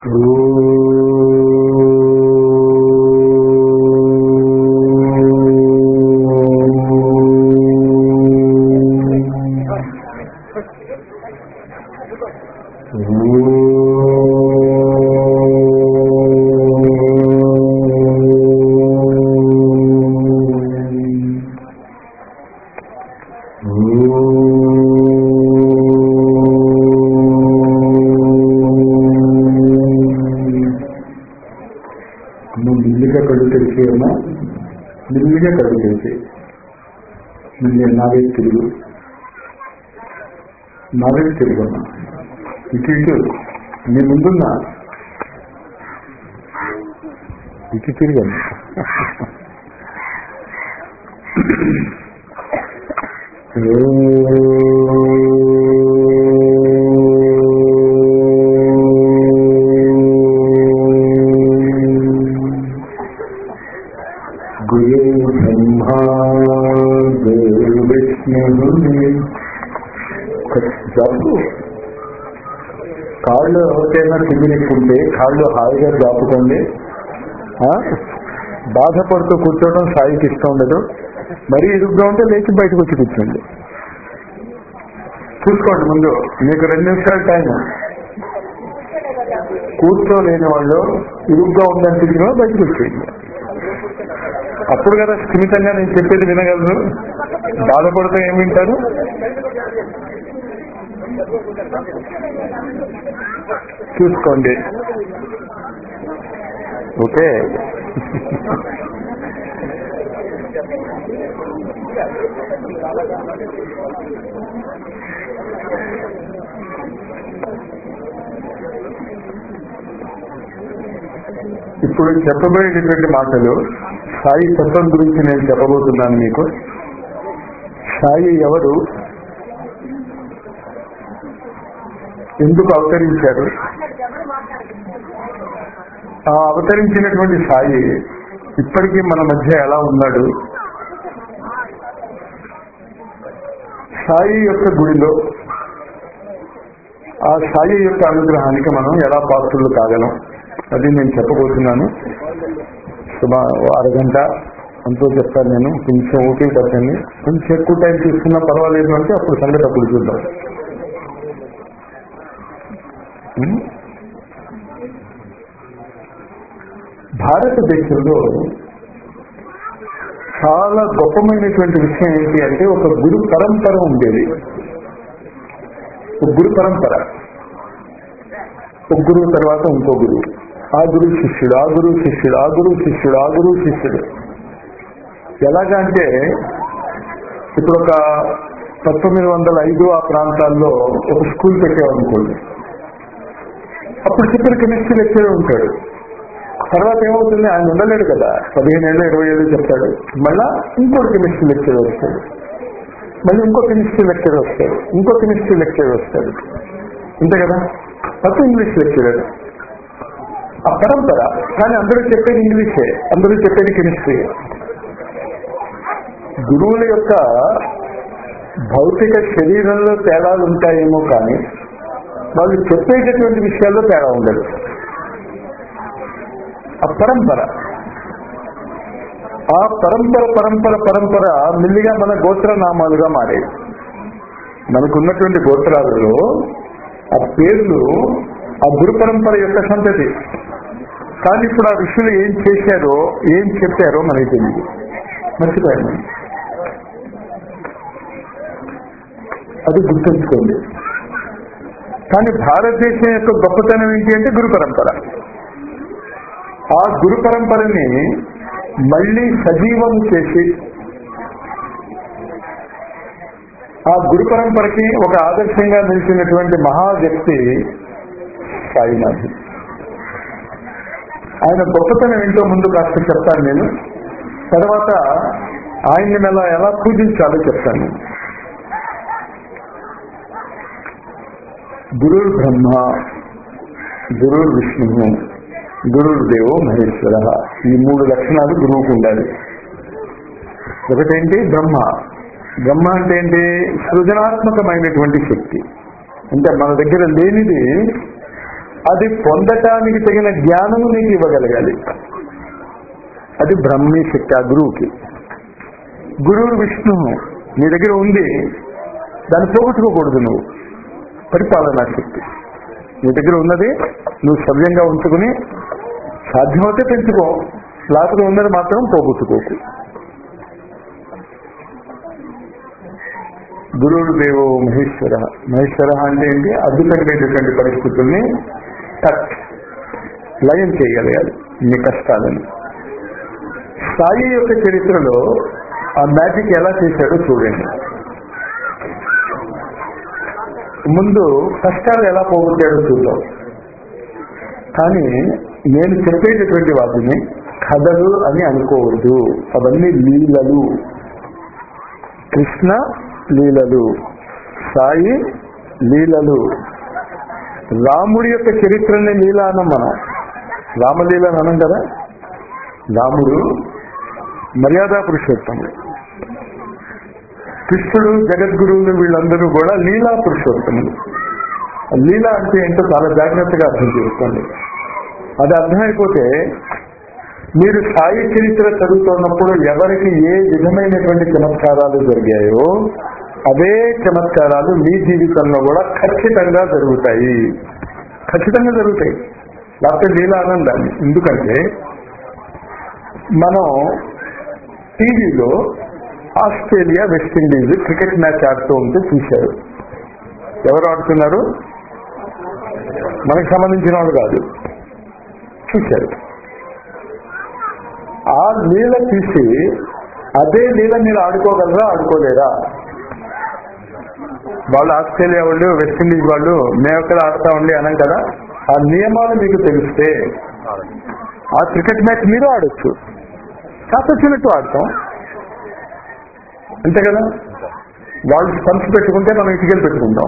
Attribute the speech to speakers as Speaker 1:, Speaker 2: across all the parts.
Speaker 1: నువ్వు మెల్లిగా కళ్ళు తెరిచేయమ్మా మెల్లిగా కళ్ళు తెరిచే మెల్లిగా నావే తిరుగు నావే తిరుగమ్మా ఇటు ఇటు నీ ముందున్నా ఇటు తిరిగమ్మా గురు బ్రహ్మా గురు విష్ణు జబ్బు కాళ్ళు ఎవరికైనా తిమ్మిరెక్కుంటే కాళ్ళు హాయిగా జాపుకోండి ఆ? బాధపడుతూ కూర్చోవడం సాయికి ఇష్టం ఉండదు మరీ ఇరుగ్గా ఉంటే లేచి బయటకు వచ్చి కూర్చోండి చూసుకోండి ముందు మీకు రెండు నిమిషాల టైం కూర్చోలేని వాళ్ళు ఇరుగ్గా ఉందని తిరిగిన బయటకు వచ్చేయండి అప్పుడు కదా స్థిమితంగా నేను చెప్పేది వినగలను బాధపడితే ఏం వింటారు చూసుకోండి ఓకే ఇప్పుడు చెప్పబోయేటటువంటి మాటలు సాయి తత్వం గురించి నేను చెప్పబోతున్నాను మీకు సాయి ఎవరు ఎందుకు అవతరించారు ఆ అవతరించినటువంటి సాయి ఇప్పటికీ మన మధ్య ఎలా ఉన్నాడు సాయి యొక్క గుడిలో ఆ సాయి యొక్క అనుగ్రహానికి మనం ఎలా పాత్రలు కాగలం అది నేను చెప్పబోతున్నాను సుమా ఓ అరగంట అంతో చెప్తాను నేను కొంచెం ఓకే పట్టండి కొంచెం ఎక్కువ టైం తీసుకున్నా పర్వాలేదు అంటే అప్పుడు సంగతి అప్పుడు చూద్దాం ఉం? భారతదేశంలో చాలా గొప్పమైనటువంటి విషయం ఏంటి అంటే ఒక గురు పరంపర ఉండేది ఒక గురు పరంపర ఒక గురువు తర్వాత ఇంకో గురువు ఆ గురువు శిష్యుడు ఆ గురువు శిష్యుడు ఆ గురువు శిష్యుడు ఆ గురువు శిష్యుడు ఎలాగంటే ఇప్పుడు ఒక పంతొమ్మిది వందల ఐదు ఆ ప్రాంతాల్లో ఒక స్కూల్ పెట్టామనుకోండి అప్పుడు చెప్పిన కెమిస్ట్రీ లెక్చర్ ఉంటాడు తర్వాత ఏమవుతుంది ఆయన ఉండలేడు కదా పదిహేను ఏళ్ళు ఇరవై ఏళ్ళు చెప్తాడు మళ్ళా ఇంకో కెమిస్ట్రీ లెక్చర్ వస్తాడు మళ్ళీ ఇంకో కెమిస్ట్రీ లెక్చర్ వస్తాడు ఇంకో కెమిస్ట్రీ లెక్చర్ వస్తాడు అంతే కదా ఫస్ట్ ఇంగ్లీష్ లెక్చరర్ ఆ పరంపర కానీ అందరూ చెప్పేది ఇంగ్లీషే అందరూ చెప్పేది కెమిస్ట్రీ గురువుల యొక్క భౌతిక శరీరంలో తేడాలు ఉంటాయేమో కానీ వాళ్ళు చెప్పేటటువంటి విషయాల్లో తేడా ఉండదు ఆ పరంపర ఆ పరంపర పరంపర పరంపర మెల్లిగా మన గోత్రనామాలుగా మారాయి మనకున్నటువంటి గోత్రాలలో ఆ పేర్లు ఆ గురు పరంపర యొక్క సంతతి కానీ ఇప్పుడు ఆ ఋషులు ఏం చేశారో ఏం చెప్పారో మనకి తెలియదు మర్చిపోయారు మనం. అది గుర్తుంచుకోండి కానీ భారతదేశం యొక్క గొప్పతనం ఏంటి అంటే గురు పరంపర ఆ గురు పరంపరని మళ్ళీ సజీవం చేసి ఆ గురు పరంపరకి ఒక ఆదర్శంగా నిలిచినటువంటి మహా వ్యక్తి సాయినాథ్ ఆయన గొప్పతనం ఏంటో ముందు కాస్త చెప్తాను నేను తర్వాత ఆయన్ని ఎలా ఎలా పూజించాలో చెప్తాను నేను గురుర్ బ్రహ్మ గురుర్ విష్ణు గురుర్దేవో మహేశ్వర ఈ మూడు లక్షణాలు గురువుకు ఉండాలి ఒకటేంటి బ్రహ్మ బ్రహ్మ అంటే ఏంటి సృజనాత్మకమైనటువంటి శక్తి అంటే మన దగ్గర లేనిది అది పొందటానికి తగిన జ్ఞానము నీకు ఇవ్వగలగాలి అది బ్రహ్మీ శక్తి ఆ గురువుకి గురువు విష్ణువు నీ దగ్గర ఉంది దాన్ని పోగొట్టుకోకూడదు నువ్వు పరిపాలనా శక్తి నీ దగ్గర ఉన్నది నువ్వు సవ్యంగా ఉంచుకుని సాధ్యమైతే పెంచుకో లేకపోతే ఉన్నది మాత్రం పోగొట్టుకోకు గురువుడు దేవో మహేశ్వర మహేశ్వర అంటే ఏంటి అద్భుతమైనటువంటి పరిస్థితుల్ని టచ్ లయం చేయగలగాలి నీ కష్టాలని సాయి యొక్క చరిత్రలో ఆ మ్యాజిక్ ఎలా చేశాడో చూడండి ముందు కష్టాలు ఎలా పోగొట్టాడో చూద్దాం కానీ నేను చెప్పేటటువంటి వాటిని కథలు అని అనుకోవద్దు అవన్నీ లీలలు కృష్ణ లీలలు సాయి లీలలు రాముడి యొక్క చరిత్రని లీల అనం మనం రామలీల అని అనం కదా రాముడు మర్యాద పురుషోత్తముడు కృష్ణుడు జగద్గురువులు వీళ్ళందరూ కూడా లీలా పురుషోత్తములు లీల అంటే ఏంటో చాలా జాగ్రత్తగా అర్థం చేసుకోండి అది అర్థమైపోతే మీరు సాయి చరిత్ర చదువుతున్నప్పుడు ఎవరికి ఏ విధమైనటువంటి చమత్కారాలు జరిగాయో అవే చమత్కారాలు మీ జీవితంలో కూడా ఖచ్చితంగా జరుగుతాయి ఖచ్చితంగా జరుగుతాయి లేకపోతే లీలా ఆనందాన్ని ఎందుకంటే మనం టీవీలో ఆస్ట్రేలియా వెస్టిండీస్ క్రికెట్ మ్యాచ్ ఆడుతూ ఉంటే చూశారు ఎవరు ఆడుతున్నారు మనకు సంబంధించిన వాళ్ళు కాదు చూశారు ఆ నీళ్ళ తీసి అదే నీళ్ళ మీరు ఆడుకోగలరా ఆడుకోలేరా వాళ్ళు ఆస్ట్రేలియా వాళ్ళు వెస్టిండీస్ వాళ్ళు మేము ఎక్కడ ఆడుతా ఉండి అనం కదా ఆ నియమాలు మీకు తెలిస్తే ఆ క్రికెట్ మ్యాచ్ మీరు ఆడొచ్చు కాస్త వచ్చినట్టు ఆడతాం అంతే కదా వాళ్ళు స్పంచ్ పెట్టుకుంటే మనం ఇటుకలు పెట్టుకుంటాం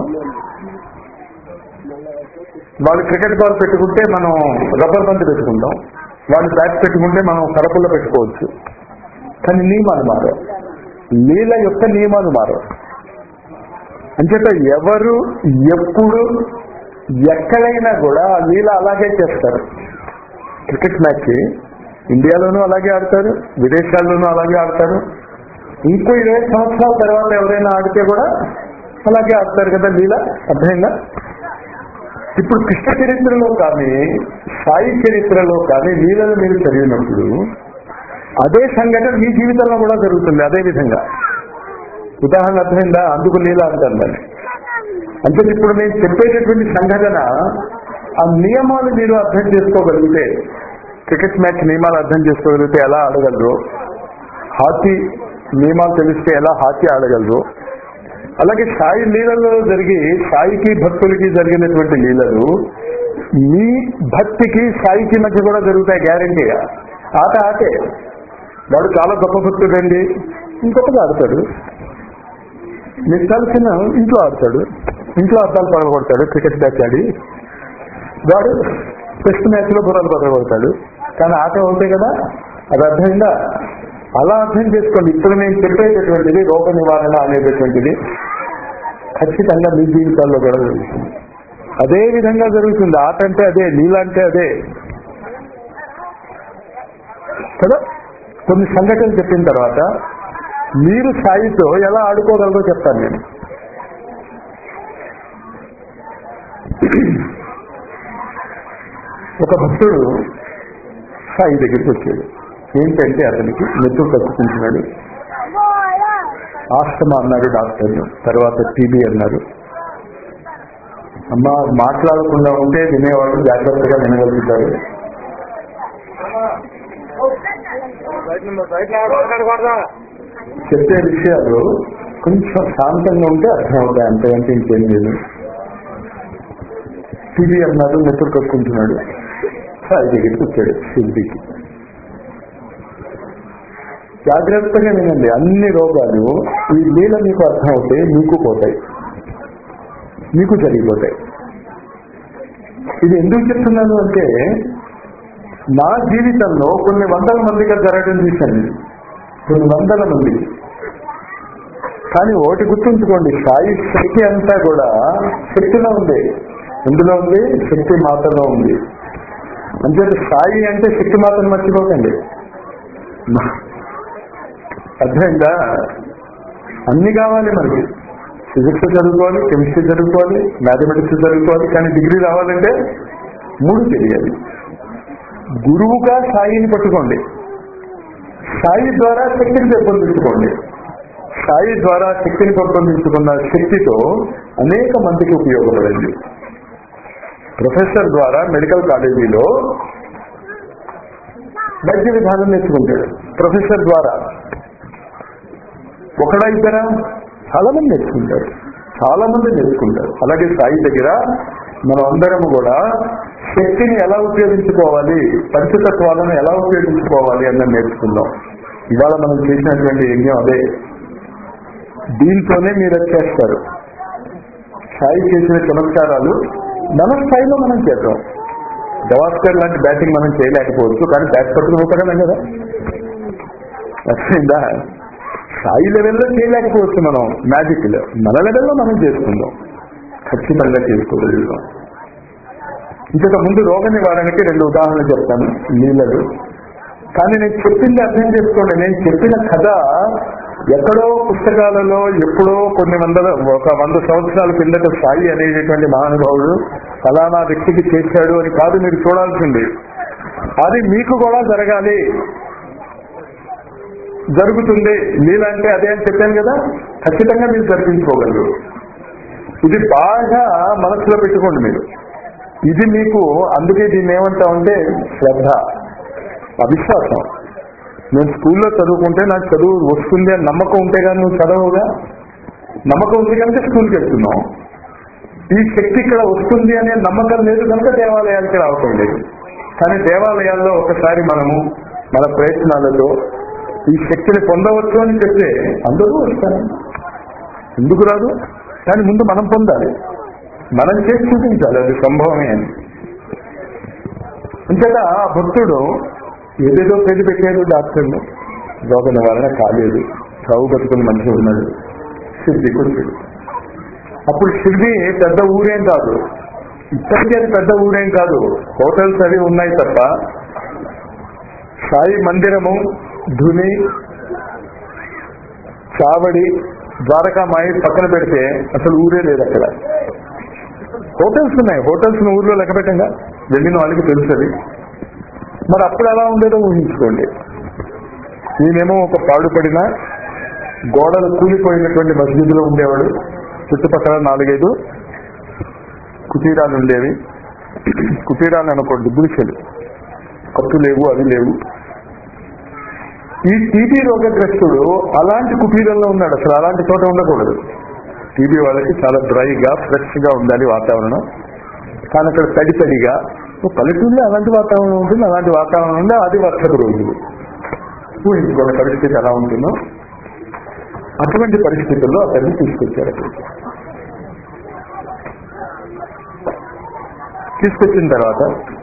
Speaker 1: వాళ్ళు క్రికెట్ బాల్ పెట్టుకుంటే మనం రబ్బర్ బంతి పెట్టుకుంటాం వాళ్ళు బ్యాట్ పెట్టుకుంటే మనం కడపల్లో పెట్టుకోవచ్చు కానీ నియమాలు మారవు లీల యొక్క నియమాలు మారవు అంచేత ఎవరు ఎప్పుడు ఎక్కడైనా కూడా ఆ లీల అలాగే చేస్తారు క్రికెట్ మ్యాచ్ ఇండియాలోనూ అలాగే ఆడతారు విదేశాల్లోనూ అలాగే ఆడతారు ఇంకో ఇరవై సంవత్సరాల తర్వాత ఎవరైనా ఆడితే కూడా అలాగే ఆడతారు కదా లీల అర్థమైందా ఇప్పుడు కృష్ణ చరిత్రలో కానీ సాయి చరిత్రలో కానీ లీలలు మీరు చదివినప్పుడు అదే సంఘటన మీ జీవితంలో కూడా జరుగుతుంది అదే విధంగా ఉదాహరణ అర్థమైందా అందుకు లీల అంటారు దాన్ని అంటే ఇప్పుడు నేను చెప్పేటటువంటి సంఘటన ఆ నియమాలు మీరు అర్థం చేసుకోగలిగితే క్రికెట్ మ్యాచ్ నియమాలు అర్థం చేసుకోగలిగితే ఎలా ఆడగలరు హాకీ నియమాలు తెలిస్తే ఎలా హాకీ ఆడగలరు అలాగే సాయి లీలలో జరిగి సాయికి భక్తులకి జరిగినటువంటి లీలలు మీ భక్తికి సాయికి మధ్య కూడా జరుగుతాయి గ్యారంటీగా ఆట ఆటే వాడు చాలా గొప్ప భక్తుడండి ఇంకొకటి ఆడతాడు మీకు తెలిసిన ఇంట్లో ఆడతాడు ఇంట్లో అర్థాలు పడగొడతాడు క్రికెట్ మ్యాచ్ ఆడి వాడు టెస్ట్ మ్యాచ్ లో బుర్రలు పడగొడతాడు కానీ ఆట అవుతాయి కదా అది అర్థమైందా అలా అర్థం చేసుకోండి ఇప్పుడు నేను చెప్పేటటువంటిది రోగ నివారణ అనేటటువంటిది ఖచ్చితంగా మీ జీవితాల్లో కూడా జరుగుతుంది అదే విధంగా జరుగుతుంది ఆట అంటే అదే లీల అంటే అదే కదా కొన్ని సంఘటనలు చెప్పిన తర్వాత మీరు సాయితో ఎలా ఆడుకోగలరో చెప్తాను నేను ఒక భక్తుడు సాయి దగ్గరికి వచ్చాడు ఏంటంటే అతనికి నెత్తురు కట్టుకుంటున్నాడు ఆస్తమా అన్నారు డాక్టర్ తర్వాత టీబీ అన్నారు అమ్మ మాట్లాడకుండా ఉంటే వినేవాళ్ళు జాగ్రత్తగా వినగలుగుతారు చెప్పే విషయాలు కొంచెం శాంతంగా ఉంటే అర్థమవుతాయి అంతకంటే ఇంకేం లేదు టీవీ అన్నారు నెత్తురు కట్టుకుంటున్నాడు సాయి దగ్గరికి వచ్చాడు శిల్పికి జాగ్రత్తగా వినండి అన్ని రోగాలు ఈ లీల మీకు అర్థం అవుతాయి మీకు పోతాయి మీకు జరిగిపోతాయి ఇది ఎందుకు చెప్తున్నాను అంటే నా జీవితంలో కొన్ని వందల మందిగా జరగడం చూశాను కొన్ని వందల మంది కానీ ఒకటి గుర్తుంచుకోండి సాయి శక్తి అంతా కూడా శక్తిలో ఉంది ఎందులో ఉంది శక్తి మాతలో ఉంది అంచేత సాయి అంటే శక్తి మాతను మర్చిపోకండి అర్థమైందా అన్ని కావాలి మనకి ఫిజిక్స్ చదువుకోవాలి కెమిస్ట్రీ చదువుకోవాలి మ్యాథమెటిక్స్ చదువుకోవాలి కానీ డిగ్రీ రావాలంటే మూడు తెలియాలి గురువుగా సాయిని పట్టుకోండి సాయి ద్వారా శక్తిని పెంపొందించుకోండి సాయి ద్వారా శక్తిని పెంపొందించుకున్న శక్తితో అనేక మందికి ఉపయోగపడింది ప్రొఫెసర్ ద్వారా మెడికల్ కాలేజీలో వైద్య విధానం నేర్చుకుంటాడు ప్రొఫెసర్ ద్వారా ఒకడా ఇద్దరా చాలా మంది నేర్చుకుంటారు చాలా మంది నేర్చుకుంటారు అలాగే సాయి దగ్గర మనం అందరం కూడా శక్తిని ఎలా ఉపయోగించుకోవాలి పంచతత్వాలను ఎలా ఉపయోగించుకోవాలి అన్నది నేర్చుకుందాం ఇవాళ మనం చేసినటువంటి యజ్ఞం అదే దీంతోనే మీరు అది చేస్తారు సాయి చేసిన చమత్కారాలు మన స్థాయిలో మనం చేద్దాం గవాస్కర్ లాంటి బ్యాటింగ్ మనం చేయలేకపోవచ్చు కానీ బ్యాట్ పట్టుకుపోతాం కదా అర్థమైందా సాయి లెవెల్లో చేయలేకపోవచ్చు మనం మ్యాజిక్ లో మన లెవెల్లో మనం చేసుకుందాం ఖచ్చితంగా చేసుకోగలుగుతాం ఇంకొక ముందు రోగ నివారణకి రెండు ఉదాహరణలు చెప్తాను నీళ్ళలు కానీ నేను చెప్పింది అర్థం చేసుకోండి నేను చెప్పిన కథ ఎక్కడో పుస్తకాలలో ఎప్పుడో కొన్ని వందల ఒక వంద సంవత్సరాల కిందట సాయి అనేటటువంటి మహానుభావుడు ఫలానా వ్యక్తికి చేశాడు అని కాదు మీరు చూడాల్సింది అది మీకు కూడా జరగాలి జరుగుతుంది మీలంటే అదే అని చెప్పాను కదా ఖచ్చితంగా మీరు జరిపించుకోగలరు ఇది బాగా మనసులో పెట్టుకోండి మీరు ఇది మీకు అందుకే దీన్ని ఏమంటామంటే శ్రద్ధ అవిశ్వాసం నేను స్కూల్లో చదువుకుంటే నాకు చదువు వస్తుంది అని నమ్మకం ఉంటే కానీ నువ్వు చదవవుగా నమ్మకం ఉంది కనుక స్కూల్కి వెళ్తున్నావు ఈ శక్తి ఇక్కడ వస్తుంది అనే నమ్మకం లేదు కనుక దేవాలయానికి రావటం లేదు కానీ దేవాలయాల్లో ఒకసారి మనము మన ప్రయత్నాలతో ఈ శక్తిని పొందవచ్చు అని చెప్తే అందరూ వస్తారు ఎందుకు రాదు కానీ ముందు మనం పొందాలి మనం చేసి చూపించాలి అది సంభవమే అని అంతేగా ఆ భక్తుడు ఏదేదో పేరు పెట్టారు డాక్టర్లు రోగ నివారణ కాలేదు చావు బతుకుని మనిషి ఉన్నాడు షిర్డీకి వచ్చాడు అప్పుడు షిర్డీ పెద్ద ఊరేం కాదు ఇప్పటికీ అది పెద్ద ఊరేం కాదు హోటల్స్ అవి ఉన్నాయి తప్ప సాయి మందిరము ధుని చావడి ద్వారకామాయి పక్కన పెడితే అసలు ఊరే లేదు అక్కడ హోటల్స్ ఉన్నాయి హోటల్స్ ఊర్లో లెక్క పెట్టంగా వెళ్ళిన వాళ్ళకి తెలుస్తుంది మరి అప్పుడు ఎలా ఉండేదో ఊహించుకోండి ఈయనేమో ఒక పాడుపడిన గోడలు కూలిపోయినటువంటి మసీదులో ఉండేవాడు చుట్టుపక్కల నాలుగైదు కుటీరాలు ఉండేవి కుటీరాలు అనుకోండి గుడిసెలు కట్టు లేవు అవి లేవు ఈ టీబీ రోగగ్రస్తుడు అలాంటి కుటీరంలో ఉన్నాడు అసలు అలాంటి చోట ఉండకూడదు టీబీ వాళ్ళకి చాలా డ్రైగా ఫ్రెష్ గా ఉండాలి వాతావరణం కానీ అక్కడ తడి తడిగా ఓ పల్లెటూరులో అలాంటి వాతావరణం ఉంటుంది అలాంటి వాతావరణం ఉండే అది వర్షపు రోజులు ఊహించుకున్న పరిస్థితి ఎలా ఉంటుందో అటువంటి పరిస్థితుల్లో అతన్ని తీసుకొచ్చారు అక్కడికి. తీసుకొచ్చిన తర్వాత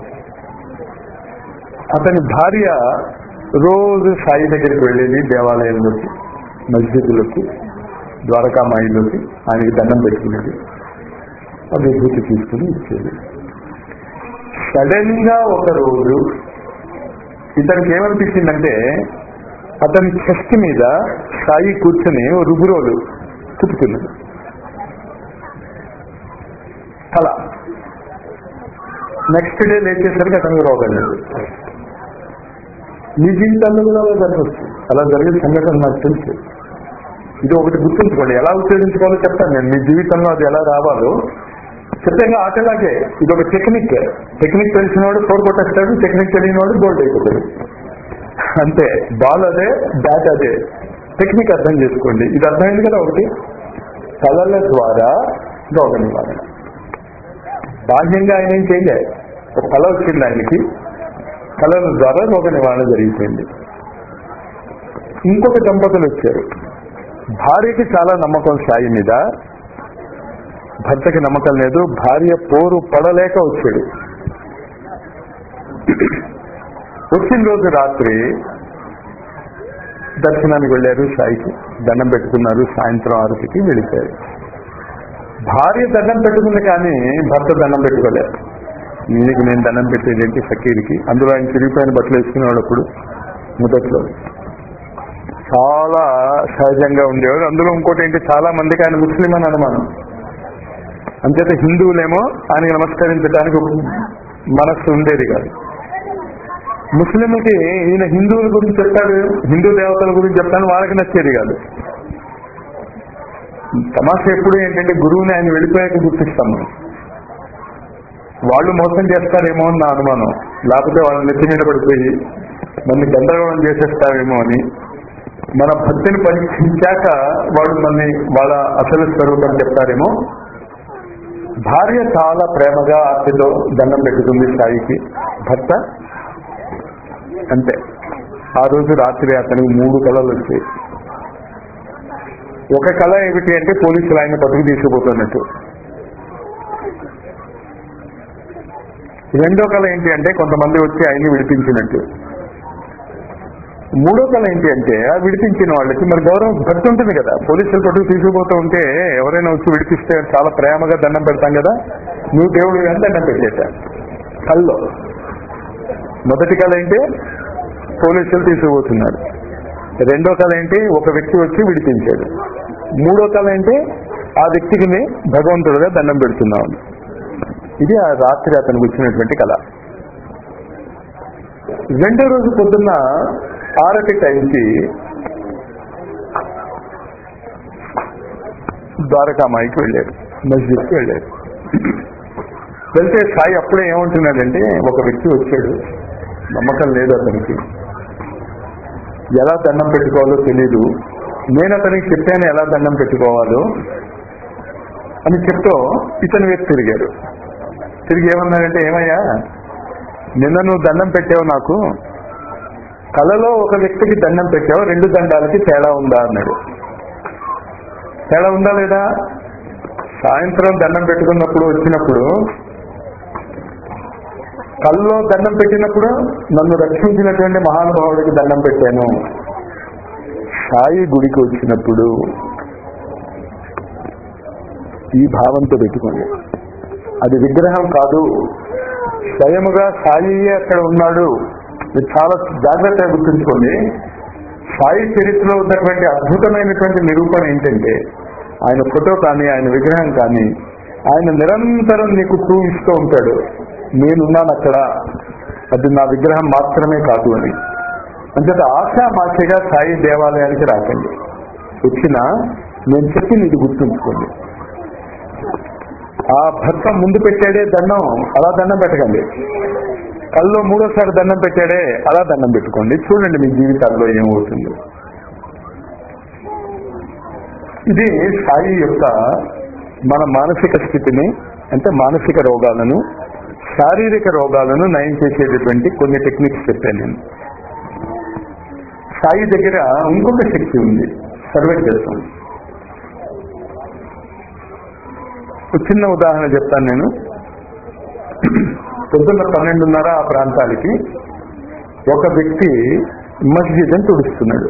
Speaker 1: అతని భార్య రోజు సాయి దగ్గరికి వెళ్ళేది దేవాలయంలోకి మస్జిద్లోకి ద్వారకామాయిలోకి ఆయనకి దండం పెట్టుకునేది ఆ విభూతి తీసుకుని ఇచ్చేది సడన్ గా ఒక రోజు ఇతనికి ఏమనిపించిందంటే అతని చెస్ట్ మీద సాయి కూర్చొని ఓ రుబురోలు కుట్టుకున్నాడు తల నెక్స్ట్ డే లేచేసరికి అతనికి రోగం లేదు మీ జీవితాల్లో కూడా అలా జరగచ్చు అలా జరిగే సంఘటన నాకు తెలుసు ఇది ఒకటి గుర్తుంచుకోండి ఎలా ఉపయోగించుకోవాలో చెప్తాను నేను మీ జీవితంలో అది ఎలా రావాలో ఖచ్చితంగా ఆటలాగే ఇది ఒక టెక్నిక్ టెక్నిక్ తెలిసినవాడు ఫోర్ కొట్టేస్తాడు టెక్నిక్ తెలియనివాడు గోల్డ్ అయిపోతాడు అంతే బాల్ అదే బ్యాట్ అదే టెక్నిక్ అర్థం చేసుకోండి ఇది అర్థమైంది కదా ఒకటి కళల ద్వారా రోగ నివారణ బాహ్యంగా ఆయన ఏం చేయలే ఒక కళ వచ్చింది ఆయనకి కళల ద్వారా రోగ నివారణ జరిగిపోయింది ఇంకొక దంపతులు వచ్చారు భార్యకి చాలా నమ్మకం సాయి మీద భర్తకి నమ్మకం లేదు భార్య పోరు పడలేక వచ్చాడు వచ్చిన రోజు రాత్రి దర్శనానికి వెళ్ళారు సాయికి దండం పెట్టుకున్నారు సాయంత్రం ఆరుతికి వెళ్ళిపోయారు భార్య దండం పెట్టుకుంది కానీ భర్త దండం పెట్టుకోలేదు నీకు నేను దండం పెట్టేది ఏంటి ఫకీర్కి అందులో ఆయన చిరిగిపోయిన బట్టలు వేసుకునేవాడు అప్పుడు మొదట్లో చాలా సహజంగా ఉండేవాడు అందులో ఇంకోటి ఏంటి చాలా మందికి ఆయన ముస్లిం అని అనుమానం అంచేత హిందువులేమో ఆయనకి నమస్కరించడానికి ఒక మనస్సు ఉండేది కాదు ముస్లింలకి ఈయన హిందువుల గురించి చెప్తాడు హిందూ దేవతల గురించి చెప్తాను వాళ్ళకి నచ్చేది కాదు తమాషా ఎప్పుడు ఏంటంటే గురువుని ఆయన వెళ్ళిపోయాక గుర్తిస్తాం మనం వాళ్ళు మోసం చేస్తారేమో అని నా అనుమానం లేకపోతే వాళ్ళని నెత్తి మీద పడిపోయి మన గందరగోళం చేసేస్తారేమో అని మన భక్తిని పరీక్షించాక వాళ్ళు మన వాళ్ళ అసలు స్వరూపం చెప్తారేమో భార్య చాలా ప్రేమగా ఆశతో దండం పెట్టుకుంది సాయికి భర్త అంతే ఆ రోజు రాత్రి అతనికి మూడు కళలు వచ్చాయి ఒక కళ ఏమిటి అంటే పోలీసులు ఆయన పట్టుకు తీసుకుపోతున్నట్టు రెండో కళ ఏంటి అంటే కొంతమంది వచ్చి ఆయన్ని విడిపించినట్టు మూడో కళ ఏంటి అంటే ఆ విడిపించిన వాళ్ళకి మరి గౌరవం భక్తి ఉంటుంది కదా పోలీసులు పట్టుకు తీసుకుపోతూ ఉంటే ఎవరైనా వచ్చి విడిపిస్తే చాలా ప్రేమగా దండం పెడతాం కదా నువ్వు దేవుడు అని దండం పెట్టేట కల్లో మొదటి కళ ఏంటి పోలీసులు తీసుకుపోతున్నారు రెండో కళ ఏంటి ఒక వ్యక్తి వచ్చి విడిపించాడు మూడో కళ ఏంటి ఆ వ్యక్తికి భగవంతుడుగా దండం పెడుతున్నాం ఇది ఆ రాత్రి అతనికి వచ్చినటువంటి కళ రెండో రోజు పొద్దున్న ఆరటి టైంకి ద్వారకామాయికి వెళ్ళారు మస్జిద్కి వెళ్ళారు వెళ్తే సాయి అప్పుడే ఏమంటున్నాడంటే ఒక వ్యక్తి వచ్చాడు నమ్మకం లేదు అతనికి ఎలా దండం పెట్టుకోవాలో తెలీదు నేను అతనికి చెప్పాను ఎలా దండం పెట్టుకోవాలో అని చెప్తూ ఇతని వ్యక్తి తిరిగారు తిరిగి ఏమన్నాడంటే ఏమయ్యా నిన్న నువ్వు దండం పెట్టావు నాకు కళలో ఒక వ్యక్తికి దండం పెట్టావు రెండు దండాలకి తేడా ఉందా అన్నాడు తేడా ఉందా లేదా సాయంత్రం దండం పెట్టుకున్నప్పుడు వచ్చినప్పుడు కల్లో దండం పెట్టినప్పుడు నన్ను రక్షించినటువంటి మహానుభావుడికి దండం పెట్టాను సాయి గుడికి వచ్చినప్పుడు ఈ భావంతో పెట్టుకోండి అది విగ్రహం కాదు స్వయముగా సాయి అక్కడ ఉన్నాడు మీరు చాలా జాగ్రత్తగా గుర్తుంచుకోండి సాయి చరిత్రలో ఉన్నటువంటి అద్భుతమైనటువంటి నిరూపణ ఏంటంటే ఆయన ఫోటో కానీ ఆయన విగ్రహం కానీ ఆయన నిరంతరం నీకు ప్రూవ్ ఇస్తూ ఉంటాడు నేనున్నాను అక్కడ అది నా విగ్రహం మాత్రమే కాదు అని అంతేత ఆశామాషిగా సాయి దేవాలయానికి రాకండి వచ్చినా నేను చెప్పి ఇది గుర్తుంచుకోండి ఆ భర్త ముందు పెట్టాడే దండం అలా దండం పెట్టకండి కల్లో మూడోసారి దండం పెట్టాడే అలా దండం పెట్టుకోండి చూడండి మీ జీవితాల్లో ఏమవుతుంది ఇది సాయి యొక్క మన మానసిక స్థితిని అంటే మానసిక రోగాలను శారీరక రోగాలను నయం చేసేటటువంటి కొన్ని టెక్నిక్స్ చెప్పాను నేను సాయి దగ్గర ఇంకొక శక్తి ఉంది సర్వజ్ఞత్వం ఒక చిన్న ఉదాహరణ చెప్తాను నేను పొద్దున్న పన్నెండున్నర ఆ ప్రాంతాలకి ఒక వ్యక్తి మస్జిద్ అని తుడుస్తున్నాడు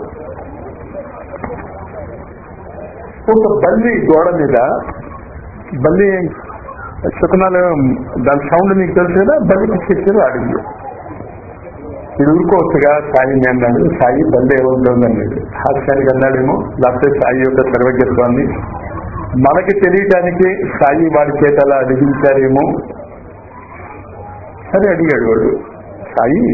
Speaker 1: ఒక బల్లి గోడ మీద బల్లి శకునాలు దాని సౌండ్ మీకు తెలుసు కదా బల్లి పిచ్చెచ్చారు ఆడింది ఇది ఊరుకోవచ్చుగా సాయి అన్నాడు సాయి బల్లి ఏమవుతుంది అన్నాడు హాస్యానికి అన్నాడేమో లేకపోతే సాయి యొక్క సర్వజ్ఞత్వాన్ని మనకి తెలియటానికి సాయి వాడి చేతలా అడిగించారేమో సరే అడిగాడు వాడు సాయి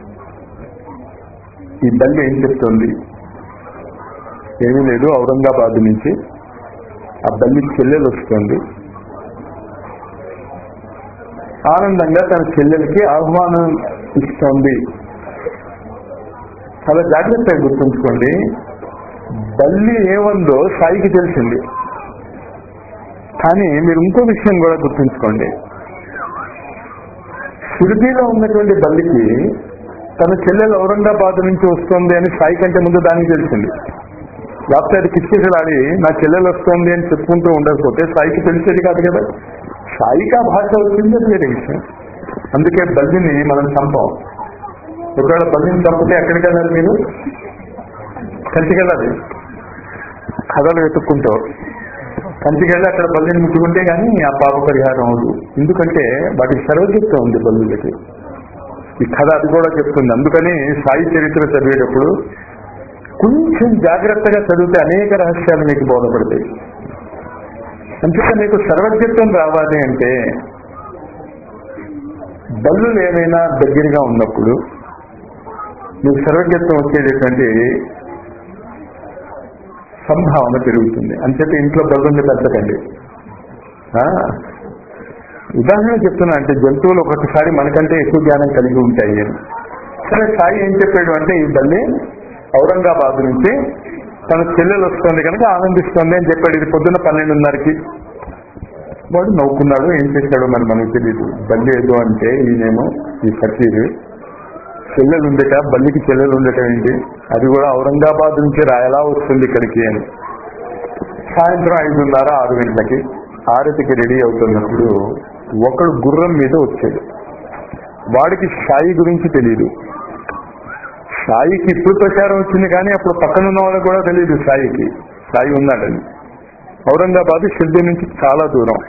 Speaker 1: ఈ బల్లి ఏం చెప్తోంది ఏమీ లేదు ఔరంగాబాద్ నుంచి ఆ బల్లి చెల్లెలు వస్తుంది ఆనందంగా తన చెల్లెలకి ఆహ్వానం ఇస్తోంది చాలా జాగ్రత్తగా గుర్తుంచుకోండి బల్లి ఏముందో సాయికి తెలిసింది కానీ మీరు ఇంకో విషయం కూడా గుర్తుంచుకోండి షిరిడీలో ఉన్నటువంటి బల్లికి తన చెల్లెలు ఔరంగాబాద్ నుంచి వస్తుంది అని సాయి కంటే ముందు దానికి తెలిసింది లేకపోతే అది కిచ్కిసలాడి నా చెల్లెలు వస్తుంది అని చెప్పుకుంటూ ఉండకపోతే సాయికి తెలిసేది కాదు కదా సాయికి ఆ భాష వచ్చింది అది వేరే విషయం అందుకే బల్లిని మనం చంపాం ఒకవేళ బల్లిని చంపితే ఎక్కడికి వెళ్ళాలి మీరు కంటికి వెళ్ళాలి కథలు వెతుక్కుంటూ కంచికెళ్ళి అక్కడ బల్లిని ముట్టుకుంటే గానీ ఆ పాప పరిహారం అవదు ఎందుకంటే వాటికి సర్వజ్ఞత్వం ఉంది బల్లులకి ఈ కథ అది కూడా చెప్తుంది అందుకని సాయి చరిత్ర చదివేటప్పుడు కొంచెం జాగ్రత్తగా చదివితే అనేక రహస్యాలు మీకు బోధపడతాయి అంతేకా మీకు సర్వజ్ఞత్వం రావాలి అంటే బల్లులు ఏమైనా దగ్గరగా ఉన్నప్పుడు మీకు సర్వజ్ఞత్వం వచ్చేటటువంటి సంభావన పెరుగుతుంది అంచేత ఇంట్లో బల్లుల్ని పెంచకండి ఆ? ఉదాహరణ చెప్తున్నా అంటే జంతువులు ఒక్కొక్కసారి మనకంటే ఎక్కువ జ్ఞానం కలిగి ఉంటాయి అని సరే సాయి ఏం చెప్పాడు అంటే ఈ బల్లి ఔరంగాబాద్ నుంచి తన చెల్లెలు వస్తుంది కనుక ఆనందిస్తుంది అని చెప్పాడు ఇది పొద్దున్న పన్నెండున్నరకి వాడు నవ్వుకున్నాడు ఏం చేశాడో మరి మనకు తెలియదు బల్లి ఏదో అంటే ఈయనేమో ఈ ఫకీరు చెల్లెలు ఉండట బల్లికి చెల్లెలు ఉండటం ఏంటి అది కూడా ఔరంగాబాద్ నుంచి రా ఎలా వస్తుంది ఇక్కడికి అని సాయంత్రం ఐదున్నర ఆరు గంటలకి ఆరతికి రెడీ అవుతున్నప్పుడు ఒకడు గుర్రం మీద వచ్చాడు వాడికి సాయి గురించి తెలియదు సాయికి ఇప్పుడు ప్రచారం వచ్చింది కానీ అప్పుడు పక్కన ఉన్న వాళ్ళకి కూడా తెలియదు సాయికి సాయి ఉన్నాడని ఔరంగాబాద్ షిర్డీ నుంచి చాలా దూరం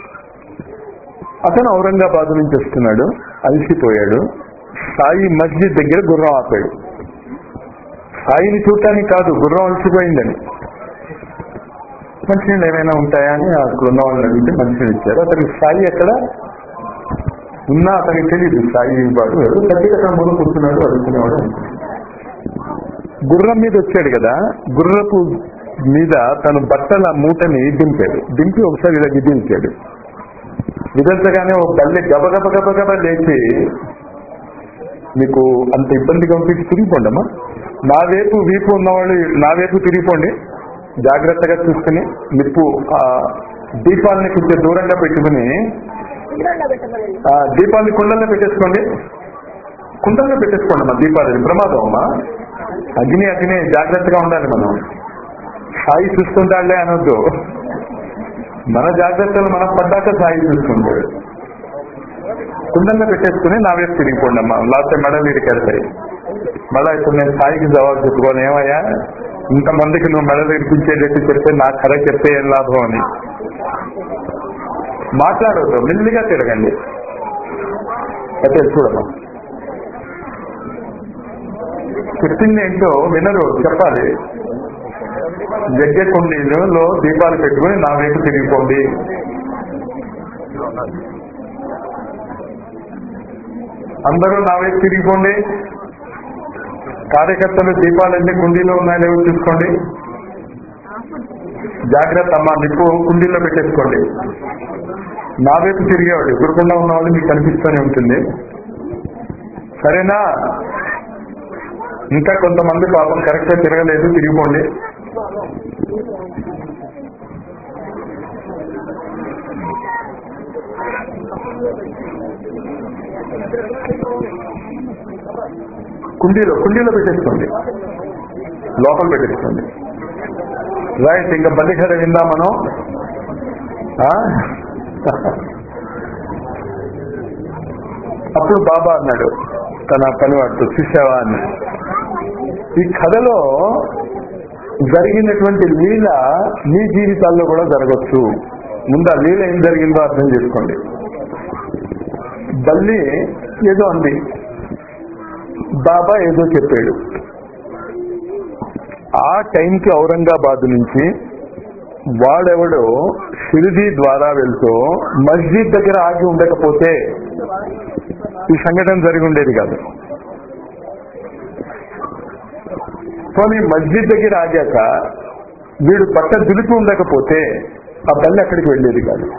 Speaker 1: అతను ఔరంగాబాద్ నుంచి వస్తున్నాడు అలసిపోయాడు సాయి మస్జిద్ దగ్గర గుర్రం ఆపాడు సాయిని చూడటానికి కాదు గుర్రం అలసిపోయిందని మంచినీళ్ళు ఏమైనా ఉంటాయా అని అక్కడ ఉన్న వాళ్ళని అడిగితే మంచినీళ్ళు ఇచ్చారు అతనికి సాయి ఎక్కడ ఉన్నా అతనికి తెలియదు సాయి వాడు ఎవరు ఖచ్చితంగా ముందు కూర్చున్నాడు అడుగుతున్నవాడు అనుకున్నాడు. గుర్రం మీద వచ్చాడు కదా గుర్రపు మీద తన బట్టల మూటని దింపాడు దింపి ఒకసారి ఇలా దించాడు విదంతగానే ఒక బల్లి గబగబ గబగబ లేచి మీకు అంత ఇబ్బందిగా ఉంటే ఇటు తిరిగిపోండి అమ్మా నా వైపు వీపు ఉన్నవాళ్ళు నా వైపు తిరిగిపోండి జాగ్రత్తగా చూసుకుని నిప్పు ఆ దీపాలని కొంచెం దూరంగా పెట్టుకుని
Speaker 2: కుండల్లో పెట్టమనండి
Speaker 1: ఆ దీపాన్ని కుండల్లో పెట్టేసుకోండి కుండల్లో పెట్టేసుకోండి అమ్మా దీపాలు ఇది ప్రమాదం అమ్మా అగ్ని అగ్ని జాగ్రత్తగా ఉండాలి మనం సాయి చూసుకుంటాడులే అనొద్దు మన జాగ్రత్తలు మనం పడ్డాక సాయి చూసుకుంటాడు కుండల్లో పెట్టేసుకుని నా వైపు తిరిగిపోండి అమ్మా లేకపోతే మెడ వీడికి వెళ్తాయి మళ్ళా ఇప్పుడు నేను సాయికి జవాబు చెప్పుకోను ఏమయ్యా ఇంతమందికి నువ్వు మెడ వినిపించేటట్టు చెప్తే నా కథ చెప్తే ఏం లాభం అని మాట్లాడవద్దు మెల్లిగా తిరగండి అయితే చూడమ్మా చెప్పింది ఏంటో వినరు చెప్పాలి జగ్గె కుండీలో దీపాలు పెట్టుకుని నా వైపు తిరిగిపోండి అందరూ నా వైపు తిరిగిపోండి కార్యకర్తలు దీపాలన్నీ కుండీలో ఉన్నాయో లేవో చూసుకోండి జాగ్రత్త అమ్మా నిప్పు కుండీలో పెట్టేసుకోండి నా వైపు తిరిగేవాడు ఎదురుకుండా ఉన్న వాళ్ళు మీకు కనిపిస్తూనే ఉంటుంది సరేనా ఇంకా కొంతమంది పాపం కరెక్ట్ గా తిరగలేదు తిరిగిపోండి కుండీలో కుండీలో పెట్టేసుకోండి లోపల పెట్టేసుకోండి రైట్ ఇంకా బల్లిఖర విందా మనం ఆ? అప్పుడు బాబా అన్నాడు తన పనివాడితో చూసావా అని ఈ కథలో జరిగినటువంటి లీల మీ జీవితాల్లో కూడా జరగచ్చు ముందు ఆ లీల ఏం జరిగిందో అర్థం చేసుకోండి బల్లి ఏదో అంది బాబా ఏదో చెప్పాడు ఆ టైంకి ఔరంగాబాద్ నుంచి వాడెవడో షిరిడి ద్వారా వెళ్తూ మస్జిద్ దగ్గర ఆగి ఉండకపోతే ఈ సంఘటన జరిగి ఉండేది కాదు పోనీ మస్జిద్ దగ్గర ఆగాక వీడు బట్ట దులిపి ఉండకపోతే ఆ బల్లి అక్కడికి వెళ్ళేది కాదు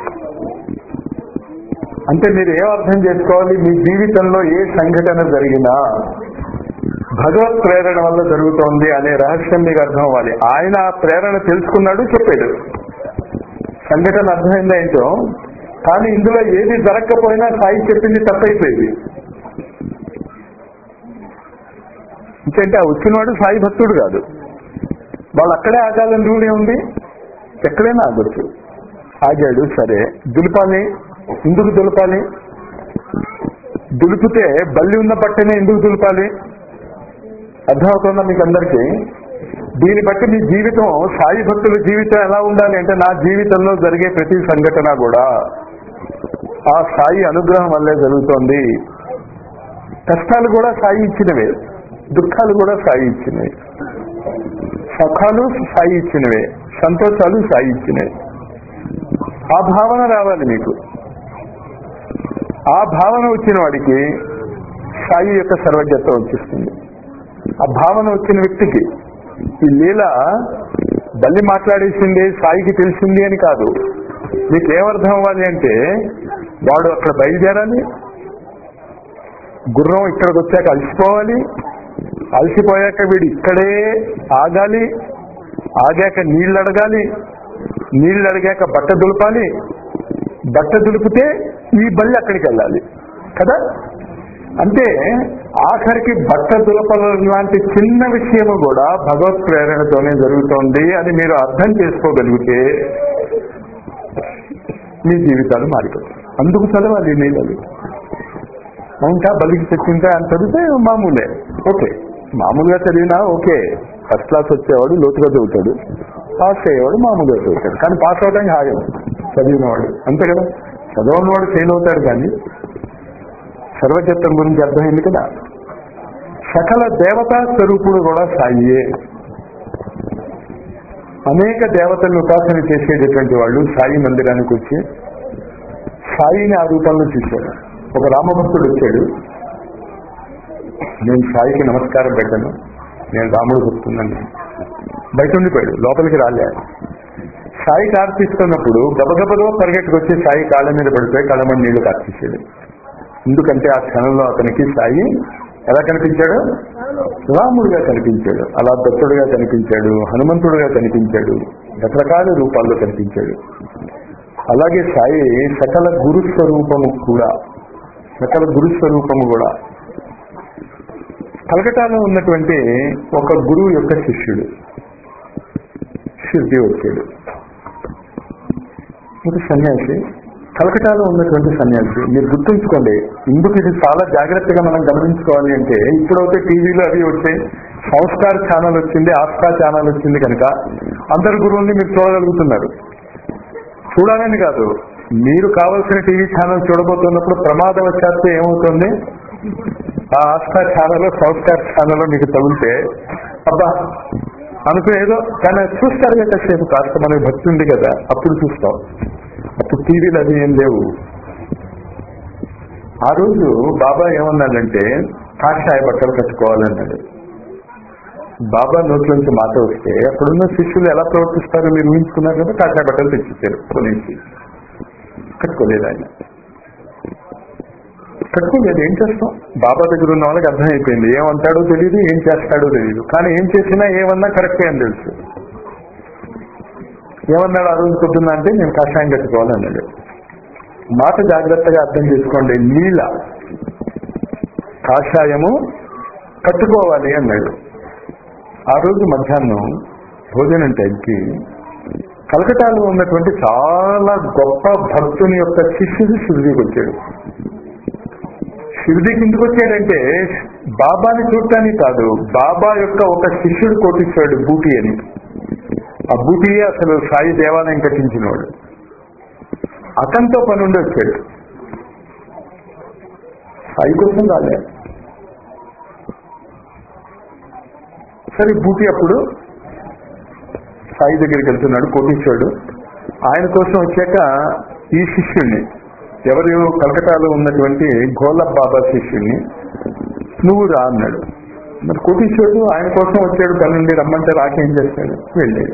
Speaker 1: అంటే మీరు ఏం అర్థం చేసుకోవాలి మీ జీవితంలో ఏ సంఘటన జరిగినా భగవత్ ప్రేరణ వల్ల జరుగుతోంది అనే రహస్యం మీకు అర్థం అవ్వాలి ఆయన ఆ ప్రేరణ తెలుసుకున్నాడు చెప్పాడు సంఘటన అర్థమైందా ఏంటో కానీ ఇందులో ఏది జరగకపోయినా సాయి చెప్పింది తప్పైపోయింది ఇంకంటే ఆ వచ్చినవాడు సాయి భక్తుడు కాదు వాళ్ళు అక్కడే ఆగాలని రూల్ ఏముంది ఎక్కడైనా ఆగొచ్చు ఆగాడు సరే దులపాలి ఎందుకు దులపాలి దులిపితే బల్లి ఉన్న బట్టనే ఎందుకు దులపాలి అర్థమవుతుందా మీకు అందరికీ దీన్ని బట్టి మీ జీవితం సాయి భక్తుల జీవితం ఎలా ఉండాలి అంటే నా జీవితంలో జరిగే ప్రతి సంఘటన కూడా ఆ సాయి అనుగ్రహం వల్లే జరుగుతోంది కష్టాలు కూడా సాయి ఇచ్చినవే దుఃఖాలు కూడా సాయి ఇచ్చినవే సుఖాలు సాయి ఇచ్చినవే సంతోషాలు సాయి ఇచ్చినవే ఆ భావన రావాలి మీకు ఆ భావన వచ్చిన వాడికి సాయి యొక్క సర్వజ్ఞత వచ్చేస్తుంది ఆ భావన వచ్చిన వ్యక్తికి ఈ లీల బల్లి మాట్లాడేసింది సాయికి తెలిసింది అని కాదు మీకు ఏమర్థం అవ్వాలి అంటే వాడు అక్కడ బయలుదేరాలి గుర్రం ఇక్కడికి వచ్చాక అలసిపోవాలి అలసిపోయాక వీడు ఇక్కడే ఆగాలి ఆగాక నీళ్లు అడగాలి నీళ్లు అడిగాక బట్ట దులపాలి బట్ట దులిపితే ఈ బల్లి అక్కడికి వెళ్ళాలి కదా అంటే ఆఖరికి బట్ట దులపడం లాంటి చిన్న విషయము కూడా భగవత్ ప్రేరణతోనే జరుగుతోంది అని మీరు అర్థం చేసుకోగలిగితే మీ జీవితాలు మారిపోతాయి అందుకు చదవాలి నీళ్ళు అవుంటా బలికి తెచ్చింటా అని చదివితే మామూలే ఓకే మామూలుగా చదివినా ఓకే ఫస్ట్ క్లాస్ వచ్చేవాడు లోతుగా చదువుతాడు పాస్ అయ్యేవాడు మామూలుగా చదువుతాడు కానీ పాస్ అవడానికి హాయం చదివినవాడు అంతే కదా చదవని వాడు ఫెయిల్ అవుతాడు కానీ సర్వచత్వం గురించి అర్థమైంది కదా సకల దేవతా స్వరూపుడు కూడా సాయియే అనేక దేవతలను ఉపాసన చేసేటటువంటి వాళ్ళు సాయి మందిరానికి వచ్చి సాయిని ఆ రూపంలో చూశాడు ఒక రామభక్తుడు వచ్చాడు నేను సాయికి నమస్కారం పెట్టాను నేను రాముడు భక్తున్నాను బయట ఉండిపోయాడు లోపలికి రాలే సాయి కార్పిస్తున్నప్పుడు గబగబలో పరిగెట్టుకొచ్చి సాయి కాళ్ళ మీద పడిపోయి కళ్ళమని నీళ్లు కార్చేసాడు ఎందుకంటే ఆ క్షణంలో అతనికి సాయి ఎలా కనిపించాడు రాముడుగా కనిపించాడు అలా దత్తుడుగా కనిపించాడు హనుమంతుడుగా కనిపించాడు రకరకాల రూపాల్లో కనిపించాడు అలాగే సాయి సకల గురు స్వరూపము కూడా సకల గురు స్వరూపము కూడా కలకటాలో ఉన్నటువంటి ఒక గురువు యొక్క శిష్యుడు షిర్ది వచ్చాడు ఒక సన్యాసి కలకటాలో ఉన్నటువంటి సన్యాసి మీరు గుర్తుంచుకోండి ఇందుకు ఇది చాలా జాగ్రత్తగా మనం గమనించుకోవాలి అంటే ఇప్పుడైతే టీవీలో అవి వచ్చాయి సంస్కార్ ఛానల్ వచ్చింది ఆస్కా ఛానల్ వచ్చింది కనుక అందరు గురువుల్ని మీరు చూడగలుగుతున్నారు చూడాలని కాదు మీరు కావలసిన టీవీ ఛానల్ చూడబోతున్నప్పుడు ప్రమాదవశాత్తు ఏమవుతుంది ఆ ఆస్కా ఛానల్ సంస్కార్ ఛానల్ మీకు తగిలితే అబ్బా అనుకో ఏదో కానీ అది చూస్తారు కదా కాసేపు కాస్త మనకి భక్తి ఉంది కదా అప్పుడు చూస్తాం అప్పుడు టీవీలు అది ఏం లేవు ఆ రోజు బాబా ఏమన్నాడంటే కాషాయ బట్టలు కట్టుకోవాలన్నాడు బాబా నోట్లోంచి మాట వస్తే అప్పుడున్న శిష్యులు ఎలా ప్రవర్తిస్తారో మీరు ఊహించుకున్నారు కదా కాషాయ బట్టలు తెచ్చిచ్చారు కొనేసి కట్టుకోలేదు ఆయన కట్టుకోలేదు ఏం చేస్తాం బాబా దగ్గర ఉన్న వాళ్ళకి అర్థమైపోయింది ఏమంటాడో తెలియదు ఏం చేస్తాడో తెలియదు కానీ ఏం చేసినా ఏమన్నా కరెక్టే అని తెలుసు ఏమన్నాడు ఆ రోజు పొద్దున్న అంటే నేను కషాయం కట్టుకోవాలన్నాడు మాట జాగ్రత్తగా అర్థం చేసుకోండి నీళ్ళ కాషాయము కట్టుకోవాలి అన్నాడు ఆ రోజు మధ్యాహ్నం భోజనం టైంకి కలకటాలో ఉన్నటువంటి చాలా గొప్ప భక్తుని యొక్క శిష్యుడు షిరిడీకి వచ్చాడు షిరిడీకి ఎందుకు వచ్చాడంటే బాబాని చూడటానికి కాదు బాబా యొక్క ఒక శిష్యుడు కోటించాడు బూటి అని ఆ బూటియే అసలు సాయి దేవాలయం కట్టించినవాడు అతనితో పని ఉండి వచ్చాడు సాయి కోసం రాలే సరే బూటి అప్పుడు సాయి దగ్గరికి వెళ్తున్నాడు కోటీశ్వరుడు ఆయన కోసం వచ్చాక ఈ శిష్యుణ్ణి ఎవరు కలకటాలో ఉన్నటువంటి గోలబ్ బాబా శిష్యుణ్ణి నువ్వు రా అన్నాడు మరి కోటీశ్వరుడు ఆయన కోసం వచ్చాడు తన నుండి రమ్మంటే రాకేం చేస్తాడు వెళ్ళాడు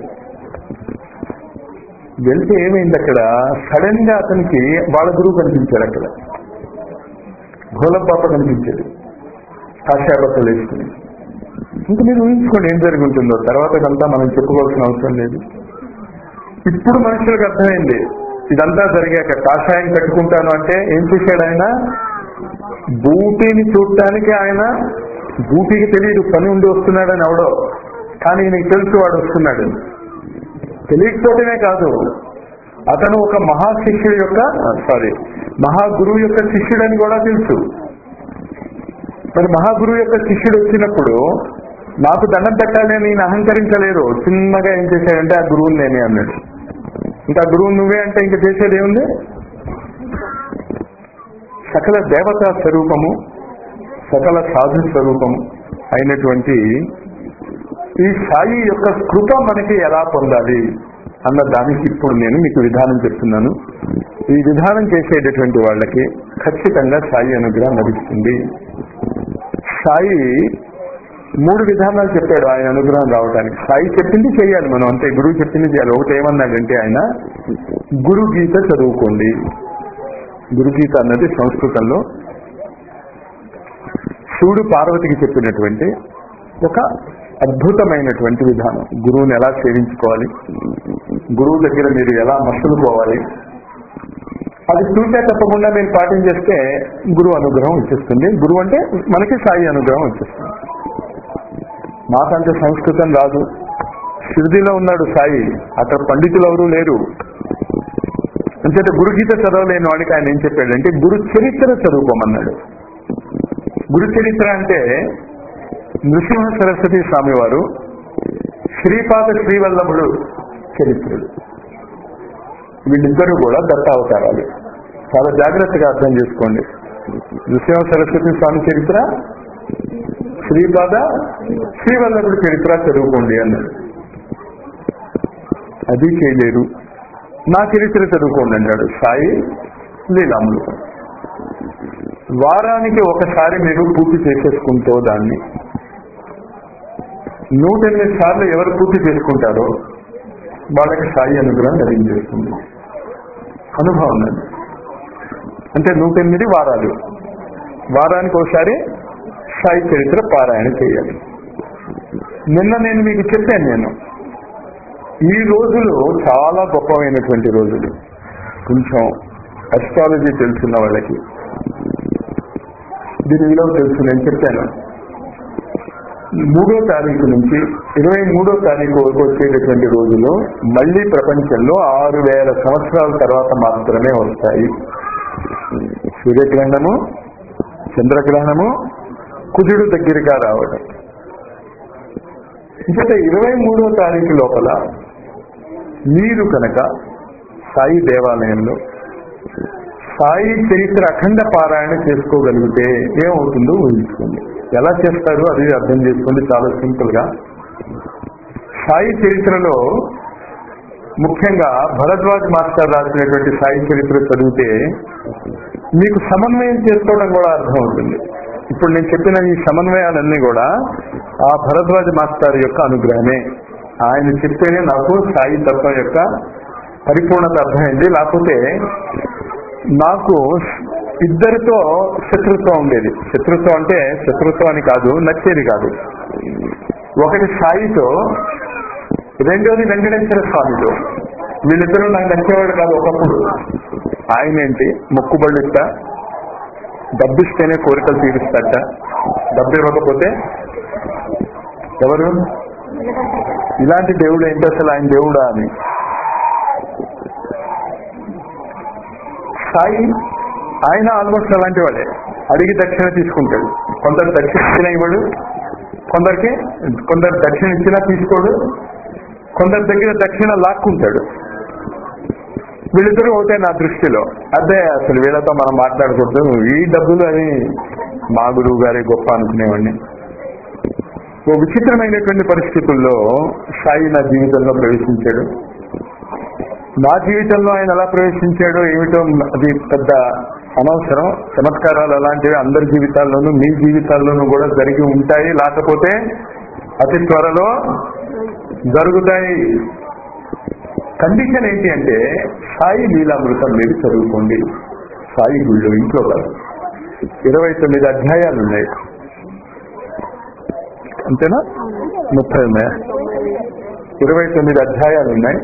Speaker 1: వెళ్తే ఏమైంది అక్కడ సడన్ గా అతనికి వాళ్ళ గురువు కనిపించాడు అక్కడ గోలబ్ బాబా కనిపించాడు కాషాయ బట్టలు వేసుకుని ఇంకా మీరు ఊహించుకోండి ఏం జరిగి ఉంటుందో తర్వాత ఇదంతా మనం చెప్పుకోవాల్సిన అవసరం లేదు ఇప్పుడు మనుషులకు అర్థమైంది ఇదంతా జరిగాక కాషాయం కట్టుకుంటాను అంటే ఏం చేశాడు ఆయన బూటీని చూడటానికి ఆయన బూటీకి తెలియదు పని ఉండి వస్తున్నాడని అవడో కానీ ఈయనకి తెలుసు వాడు వస్తున్నాడు తెలియకపోతేనే కాదు అతను ఒక మహాశిష్యుడు యొక్క సారీ మహాగురువు యొక్క శిష్యుడని కూడా తెలుసు మరి మహాగురువు యొక్క శిష్యుడు వచ్చినప్పుడు నాకు దండం పెట్టాలి అని ఈయన అహంకరించలేరు చిన్నగా ఏం చేశాడంటే ఆ గురువుని నేనే అన్నాడు ఇంకా గురువు నువ్వే అంటే ఇంకా చేసేది ఏముంది సకల దేవతా స్వరూపము సకల సాధు స్వరూపము అయినటువంటి ఈ సాయి యొక్క కృప మనకి ఎలా పొందాలి అన్న దానికి ఇప్పుడు నేను మీకు విధానం చెప్తున్నాను ఈ విధానం చేసేటటువంటి వాళ్ళకి ఖచ్చితంగా సాయి అనుగ్రహం లభిస్తుంది సాయి మూడు విధానాలు చెప్పాడు ఆయన అనుగ్రహం రావడానికి సాయి చెప్పింది చేయాలి మనం అంతే గురువు చెప్పింది చేయాలి ఒకటి ఏమన్నాడంటే ఆయన గురు గీత చదువుకోండి గురుగీత అన్నది సంస్కృతంలో శివుడు పార్వతికి చెప్పినటువంటి ఒక అద్భుతమైనటువంటి విధానం గురువుని ఎలా సేవించుకోవాలి గురువు దగ్గర మీరు ఎలా మసులుకోవాలి అది చూసే తప్పకుండా మీరు పాటించేస్తే గురువు అనుగ్రహం వచ్చేస్తుంది గురువు అంటే మనకి సాయి అనుగ్రహం వచ్చేస్తుంది మాకంటే సంస్కృతం రాదు షిరిడిలో ఉన్నాడు సాయి అక్కడ పండితులు ఎవరు లేరు అంచేత గురుగీత చదవలేని వాడికి ఆయన ఏం చెప్పాడంటే గురు చరిత్ర చదువుకోమన్నాడు గురు చరిత్ర అంటే నృసింహ సరస్వతి స్వామి వారు శ్రీపాద శ్రీవల్లభుడు చరిత్రుడు వీళ్ళిద్దరూ కూడా దత్తావతారాలు చాలా జాగ్రత్తగా అర్థం చేసుకోండి నృసింహ సరస్వతి స్వామి చరిత్ర శ్రీపాద శ్రీవల్లభుడి చరిత్ర చదువుకోండి అన్నాడు అది చేయలేరు నా చరిత్ర చదువుకోండి అన్నాడు సాయి లీలాములు వారానికి ఒకసారి మీరు పూర్తి చేసేసుకుంటూ దాన్ని నూట ఎనిమిది సార్లు ఎవరు పూర్తి చేసుకుంటారో వాళ్ళకి సాయి అనుగ్రహం లభించేస్తుంది అనుభవం ఉన్నది అంటే నూట ఎనిమిది వారాలు వారానికి ఒకసారి సాయి చరిత్ర పారాయణ చేయాలి నిన్న నేను మీకు చెప్పాను నేను ఈ రోజులు చాలా గొప్పమైనటువంటి రోజులు కొంచెం అస్ట్రాలజీ తెలుసున్న వాళ్ళకి దీని విలువ తెలుసు నేను చెప్పాను మూడో తారీఖు నుంచి ఇరవై మూడో తారీఖు వరకు వచ్చేటటువంటి రోజులు మళ్ళీ ప్రపంచంలో ఆరు వేల సంవత్సరాల తర్వాత మాత్రమే వస్తాయి సూర్యగ్రహణము చంద్రగ్రహణము కుజుడు దగ్గరగా రావడం ఇంకా ఇరవై మూడో తారీఖు లోపల మీరు కనుక సాయి దేవాలయంలో సాయి చరిత్ర అఖండ పారాయణ చేసుకోగలిగితే ఏమవుతుందో ఊహించుకోండి ఎలా చేస్తారు అది అర్థం చేసుకోండి చాలా సింపుల్ గా సాయి చరిత్రలో ముఖ్యంగా భరద్వాజ్ మాస్టర్ రాసినటువంటి సాయి చరిత్ర చదివితే మీకు సమన్వయం చేసుకోవడం కూడా అర్థం అవుతుంది ఇప్పుడు నేను చెప్పిన ఈ సమన్వయాలన్నీ కూడా ఆ భరద్వాజ్ మాస్టర్ యొక్క అనుగ్రహమే ఆయన చెప్తేనే నాకు సాయి తత్వం యొక్క పరిపూర్ణత అర్థమైంది లేకపోతే నాకు ఇద్దరితో శత్రుత్వం ఉండేది శత్రుత్వం అంటే శత్రుత్వం అని కాదు నచ్చేది కాదు ఒకటి సాయితో రెండోది వెంకటేశ్వర స్వామితో వీళ్ళిద్దరూ నాకు నచ్చేవాడు కాదు ఒకప్పుడు ఆయన ఏంటి మొక్కుబళ్ళిస్తా డబ్బిస్తేనే కోరికలు తీరుస్తాట డబ్బు ఇవ్వకపోతే ఎవరు ఇలాంటి దేవుడు ఏంటి అసలు ఆయన దేవుడా అని సాయి ఆయన ఆల్మోస్ట్ అలాంటి వాడే అడిగి దక్షిణ తీసుకుంటాడు కొందరు దక్షిణ ఇచ్చినా ఇవ్వడు కొందరికి కొందరు దక్షిణ ఇచ్చినా తీసుకోడు కొందరి దగ్గర దక్షిణ లాక్కుంటాడు వీళ్ళిద్దరూ ఒకటే నా దృష్టిలో అదే అసలు వీళ్ళతో మనం మాట్లాడకూడదు ఈ డబ్బులు అని మా గురువు గారి గొప్ప అనుకునేవాడిని ఓ విచిత్రమైనటువంటి పరిస్థితుల్లో సాయి నా జీవితంలో ప్రవేశించాడు నా జీవితంలో ఆయన ఎలా ప్రవేశించాడో ఏమిటో అది పెద్ద అనవసరం చమత్కారాలు అలాంటివి అందరి జీవితాల్లోనూ మీ జీవితాల్లోనూ కూడా జరిగి ఉంటాయి లేకపోతే అతి త్వరలో జరుగుతాయి కండిషన్ ఏంటి అంటే సాయి లీలామృతం మీరు చదువుకోండి సాయి గుళ్ళు ఇంట్లో కాదు ఇరవై తొమ్మిది అధ్యాయాలు ఉన్నాయి అంతేనా ముప్పై ఉన్నాయా ఇరవై తొమ్మిది అధ్యాయాలు ఉన్నాయి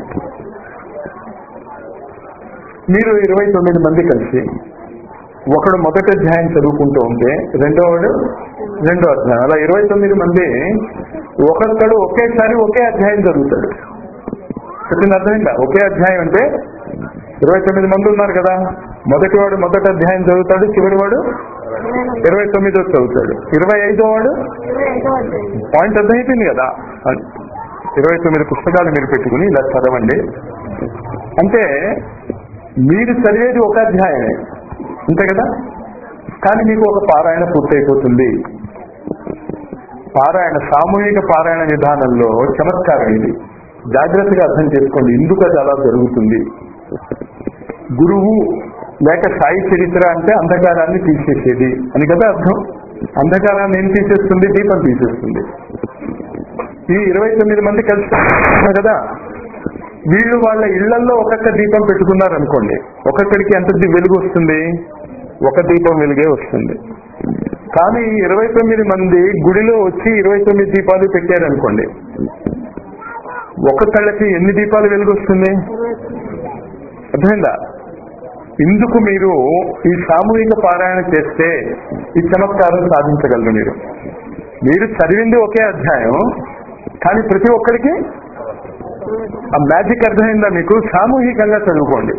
Speaker 1: మీరు ఇరవై తొమ్మిది మంది కలిసి ఒకడు మొదటి అధ్యాయం చదువుకుంటూ ఉంటే రెండో వాడు రెండో అధ్యాయం అలా ఇరవై తొమ్మిది మంది ఒక్కొక్కడు ఒకేసారి ఒకే అధ్యాయం చదువుతాడు చెప్పింది అర్థమైందా ఒకే అధ్యాయం అంటే ఇరవై తొమ్మిది మంది ఉన్నారు కదా మొదటి వాడు మొదటి అధ్యాయం చదువుతాడు చివరి వాడు ఇరవై తొమ్మిదో చదువుతాడు ఇరవై ఐదో వాడు
Speaker 2: ఇరవై ఐదో అధ్యాయం
Speaker 1: పాయింట్ అర్థమైపోయింది కదా ఇరవై తొమ్మిది పుస్తకాలు మీరు పెట్టుకుని ఇలా చదవండి అంటే మీరు చదివేది ఒక అధ్యాయమే అంతే కదా కానీ మీకు ఒక పారాయణ పూర్తయిపోతుంది పారాయణ సామూహిక పారాయణ విధానంలో చమత్కారం ఇది జాగ్రత్తగా అర్థం చేసుకోండి ఎందుకు అది అలా జరుగుతుంది గురువు లేక సాయి చరిత్ర అంటే అంధకారాన్ని తీసేసేది అని కదా అర్థం అంధకారాన్ని ఏం తీసేస్తుంది దీపం తీసేస్తుంది ఈ ఇరవై తొమ్మిది మంది కలిసి ఉన్నారు కదా వీళ్ళు వాళ్ళ ఇళ్లలో ఒక్కొక్క దీపం పెట్టుకున్నారు అనుకోండి ఒక్కొక్కడికి ఎంత ది- వెలుగు వస్తుంది ఒక దీపం వెలుగే వస్తుంది కానీ ఈ ఇరవై తొమ్మిది మంది గుడిలో వచ్చి ఇరవై తొమ్మిది దీపాలు పెట్టారనుకోండి ఒక్కొక్కళ్ళకి ఎన్ని దీపాలు వెలుగు వస్తుంది అర్థమైందా ఇందుకు మీరు ఈ సామూహిక పారాయణ చేస్తే ఈ చమత్కారం సాధించగలరు మీరు మీరు చదివింది ఒకే అధ్యాయం కానీ ప్రతి ఒక్కరికి ఆ మ్యాజిక్ అర్థమైందా మీకు సామూహికంగా చదువుకోండి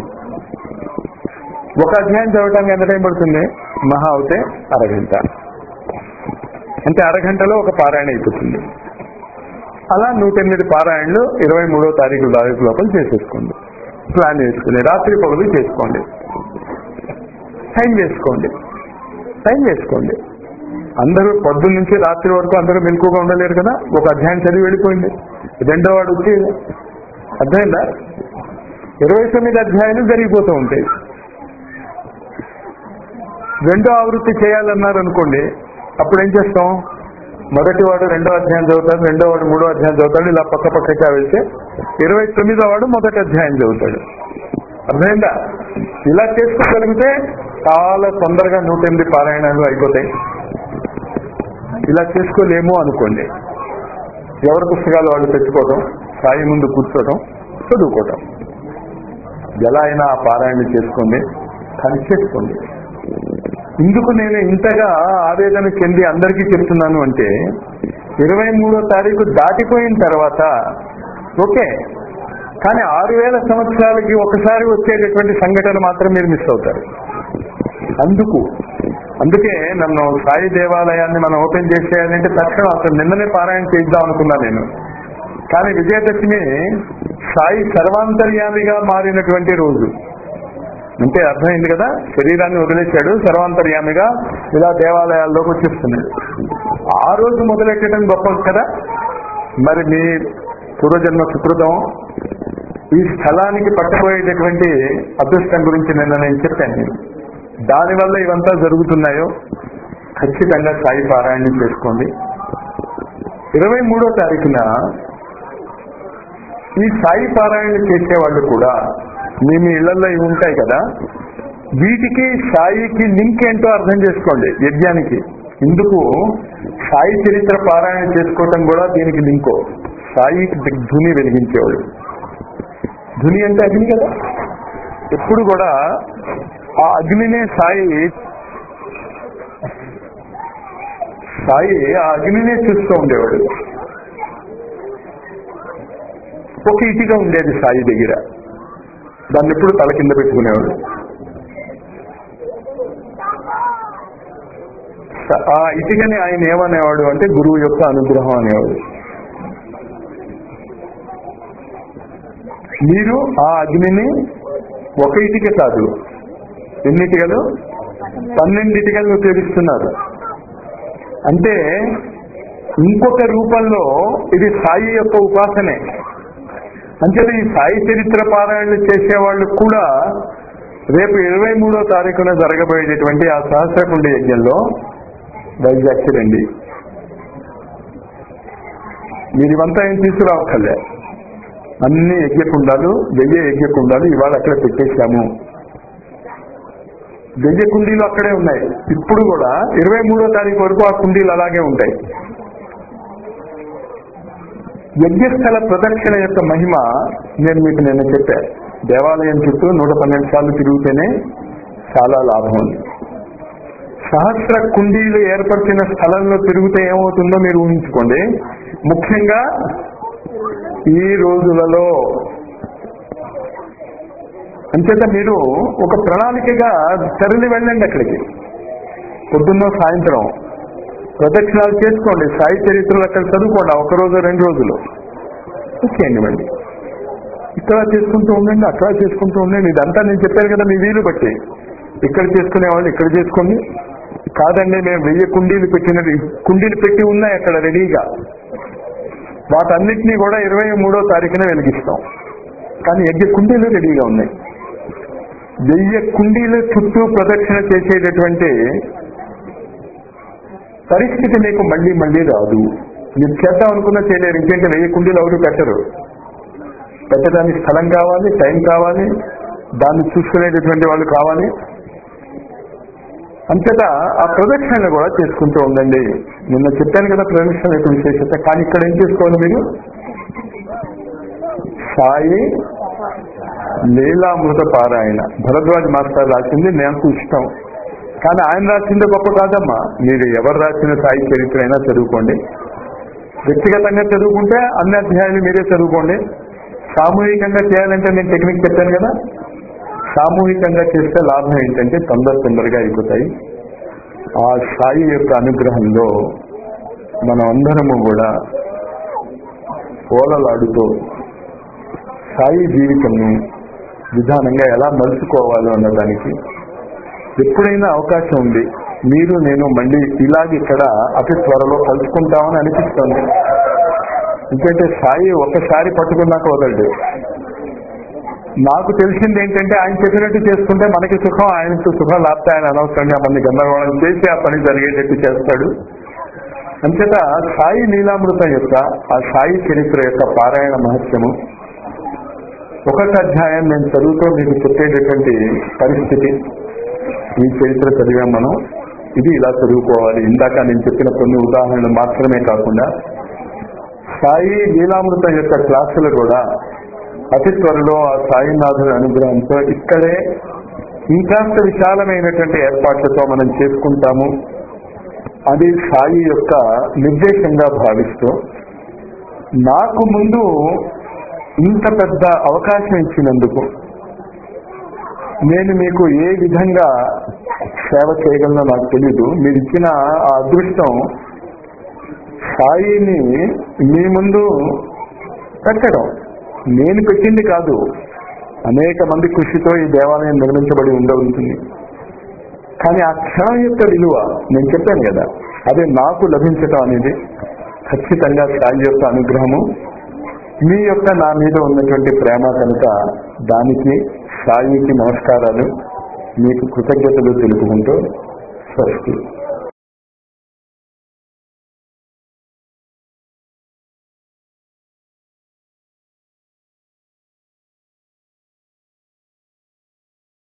Speaker 1: ఒక అధ్యాయం చదవడానికి ఎంత టైం పడుతుంది మహా అవుతే అరగంట అంటే అరగంటలో ఒక పారాయణ అయిపోతుంది అలా నూట ఎనిమిది పారాయణలు ఇరవై మూడో తారీఖు తారీఖు లోపల చేసేసుకోండి ప్లాన్ వేసుకుని రాత్రి పగులు చేసుకోండి టైం వేసుకోండి టైం వేసుకోండి అందరూ పొద్దున్న నుంచి రాత్రి వరకు అందరూ మెలకుగా ఉండలేరు కదా ఒక అధ్యాయం చదివి వెళ్ళిపోయింది రెండో వాడు వచ్చి అర్థమైందా ఇరవై తొమ్మిది అధ్యాయాలు జరిగిపోతూ ఉంటాయి రెండో ఆవృత్తి చేయాలన్నారు అనుకోండి అప్పుడు ఏం చేస్తాం మొదటి వాడు రెండో అధ్యాయం చదువుతాడు రెండో వాడు మూడో అధ్యాయం చదువుతాడు ఇలా పక్క పక్కగా వెళ్తే ఇరవై తొమ్మిదో వాడు మొదటి అధ్యాయం చదువుతాడు అర్థమైందా ఇలా చేసుకోగలిగితే చాలా తొందరగా నూట ఎనిమిది పారాయణాలు అయిపోతాయి ఇలా చేసుకోలేము అనుకోండి ఎవరి పుస్తకాలు వాళ్ళు తెచ్చుకోవటం సాయి ముందు కూర్చోవటం చదువుకోవటం ఎలా అయినా ఆ పారాయణ చేసుకోండి కానీ చేసుకోండి ఇందుకు నేను ఇంతగా ఆవేదన చెంది అందరికీ చెప్తున్నాను అంటే ఇరవై మూడో తారీఖు దాటిపోయిన తర్వాత ఓకే కానీ ఆరు వేల సంవత్సరాలకి ఒకసారి వచ్చేటటువంటి సంఘటన మాత్రం మీరు మిస్ అవుతారు అందుకు అందుకే నన్ను సాయి దేవాలయాన్ని మనం ఓపెన్ చేసేయాలంటే తక్షణం అసలు నిన్ననే పారాయణ చేద్దాం అనుకున్నా నేను కానీ విజయదశమి సాయి సర్వాంతర్యామిగా మారినటువంటి రోజు అంటే అర్థమైంది కదా శరీరాన్ని వదిలేశాడు సర్వాంతర్యామిగా ఇలా దేవాలయాల్లోకి వచ్చేస్తున్నాడు ఆ రోజు మొదలెట్టడం గొప్ప కదా మరి మీ పూర్వజన్మ సుకృతం ఈ స్థలానికి పట్టబోయేటటువంటి అదృష్టం గురించి నిన్న నేను చెప్పాను నేను దానివల్ల ఇవంతా జరుగుతున్నాయో ఖచ్చితంగా సాయి పారాయణం చేసుకోండి ఇరవై మూడో తారీఖున ఈ సాయి పారాయణ చేసేవాళ్ళు కూడా మీ మీ ఇళ్లలో ఇవి ఉంటాయి కదా వీటికి సాయికి లింక్ ఏంటో అర్థం చేసుకోండి యజ్ఞానికి ఇందుకు సాయి చరిత్ర పారాయణ చేసుకోవటం కూడా దీనికి లింకో సాయికి ధుని వెలిగించేవాడు ధుని అంటే అగ్ని కదా ఎప్పుడు కూడా ఆ అగ్నినే సాయి సాయి ఆ అగ్నినే చూస్తూ ఉండేవాడు ఒక ఇటిగా ఉండేది సాయి దగ్గర దాన్ని ఎప్పుడు తల కింద పెట్టుకునేవాడు స- ఆ ఇటుకని ఆయన ఏమనేవాడు అంటే గురువు యొక్క అనుగ్రహం అనేవాడు మీరు ఆ అగ్నిని ఒక ఇటుక కాదు ఎన్ని ఇటుకలు పన్నెండు ఇటుకలను ఉపయోగిస్తున్నారు అంటే ఇంకొక రూపంలో ఇది సాయి యొక్క ఉపాసనే అంటే ఈ సాయి చరిత్ర పారాయణలు చేసేవాళ్ళు కూడా రేపు ఇరవై మూడో తారీఖున జరగబోయేటటువంటి ఆ సహస్రకుండ యజ్ఞంలో వైజాగ్కి రండి మీరు ఇవంతా ఏం తీసుకురావక్కర్లే అన్ని యజ్ఞకుండాలు వెయ్యి యజ్ఞకుండాలు ఇవాళ అక్కడ పెట్టేశాము వెయ్యి కుండీలు అక్కడే ఉన్నాయి ఇప్పుడు కూడా ఇరవై మూడో తారీఖు వరకు ఆ కుండీలు అలాగే ఉంటాయి యజ్ఞస్థల ప్రదక్షిణ యొక్క మహిమ నేను మీకు నిన్న చెప్పా దేవాలయం చుట్టూ నూట పన్నెండు సార్లు తిరిగితేనే చాలా లాభం ఉంది సహస్ర కుండీలు ఏర్పరిచిన స్థలంలో తిరిగితే ఏమవుతుందో మీరు ఊహించుకోండి ముఖ్యంగా ఈ రోజులలో అంచేత మీరు ఒక ప్రణాళికగా తరలి వెళ్ళండి అక్కడికి పొద్దున్న సాయంత్రం ప్రదక్షిణాలు చేసుకోండి సాయి చరిత్రలు అక్కడ చదువుకోండి ఒక రోజు రెండు రోజులు వచ్చేయండి మళ్ళీ ఇక్కడ చేసుకుంటూ ఉండండి అక్కడ చేసుకుంటూ ఉండండి ఇదంతా నేను చెప్పాను కదా మీ వీలు బట్టి ఇక్కడ చేసుకునే వాళ్ళు ఇక్కడ చేసుకోండి కాదండి మేము వెయ్యి కుండీలు పెట్టినట్టు కుండీలు పెట్టి ఉన్నాయి అక్కడ రెడీగా వాటన్నిటినీ కూడా ఇరవై మూడో తారీఖున వెలిగిస్తాం కానీ యజ్ఞ కుండీలు రెడీగా ఉన్నాయి వెయ్యి కుండీల చుట్టూ ప్రదక్షిణ చేసేటటువంటి పరిస్థితి మీకు మళ్ళీ మళ్ళీ రాదు మీరు చేద్దాం అనుకున్నా చేయలేరు ఇంకేంటి వెయ్యి కుండీలు ఎవరు పెట్టరు పెట్టడానికి స్థలం కావాలి టైం కావాలి దాన్ని చూసుకునేటటువంటి వాళ్ళు కావాలి అంతటా ఆ ప్రదక్షిణలు కూడా చేసుకుంటూ ఉండండి నిన్న చెప్పాను కదా ప్రదక్షిణ యొక్క విశేషత కానీ ఇక్కడ ఏం చేసుకోవాలి మీరు సాయి లీలామృత పారాయణ భరద్వాజ్ మాస్టర్ రాసింది నాకు ఇష్టం కానీ ఆయన రాసింది గొప్ప కాదమ్మా మీరు ఎవరు రాసిన సాయి చరిత్ర అయినా చదువుకోండి వ్యక్తిగతంగా చదువుకుంటే అన్ని అధ్యాయాలు మీరే చదువుకోండి సామూహికంగా చేయాలంటే నేను టెక్నిక్ చెప్పాను కదా సామూహికంగా చేస్తే లాభం ఏంటంటే తొందర తొందరగా అయిపోతాయి ఆ సాయి యొక్క అనుగ్రహంలో మనం అందరము కూడా ఓలలాడుతూ సాయి జీవితంని విధానంగా ఎలా మలుచుకోవాలో అన్నదానికి ఎప్పుడైనా అవకాశం ఉంది మీరు నేను మళ్ళీ ఇలాగ ఇక్కడ అతి త్వరలో కలుసుకుంటామని అనిపిస్తుంది ఎందుకంటే సాయి ఒక్కసారి పట్టుకున్నాక వదలడు నాకు తెలిసింది ఏంటంటే ఆయన చెప్పినట్టు చేసుకుంటే మనకి సుఖం ఆయనకు సుఖం లేకపోతే ఆయన అనవసరంగా మన గందరగోళం చేసి ఆ పని జరిగేటట్టు చేస్తాడు అంచేత సాయి లీలామృతం యొక్క ఆ సాయి చరిత్ర యొక్క పారాయణ మహత్యము ఒక్కొక్క అధ్యాయం నేను చదువుతూ మీకు చెప్పేటటువంటి పరిస్థితి ఈ చరిత్ర చదివాం మనం ఇది ఇలా చదువుకోవాలి ఇందాక నేను చెప్పిన కొన్ని ఉదాహరణలు మాత్రమే కాకుండా సాయి లీలామృతం యొక్క క్లాసులు కూడా అతి త్వరలో ఆ సాయినాథుడి అనుగ్రహంతో ఇక్కడే ఇంకాస్త విశాలమైనటువంటి ఏర్పాట్లతో మనం చేసుకుంటాము అది సాయి యొక్క నిర్దేశంగా భావిస్తూ నాకు ముందు ఇంత పెద్ద అవకాశం ఇచ్చినందుకు నేను మీకు ఏ విధంగా సేవ చేయగలనో నాకు తెలీదు మీరు ఇచ్చిన ఆ అదృష్టం సాయిని మీ ముందు పెట్టడం నేను పెట్టింది కాదు అనేక మంది కృషితో ఈ దేవాలయం నిర్మించబడి ఉండవుతుంది కానీ ఆ క్షణం యొక్క విలువ నేను చెప్పాను కదా అదే నాకు లభించటం అనేది ఖచ్చితంగా సాయి యొక్క అనుగ్రహము మీ యొక్క నా మీద ఉన్నటువంటి ప్రేమ కనుక దానికి సాయికి నమస్కారాలు మీకు కృతజ్ఞతలు తెలుపుకుంటూ స్వస్తి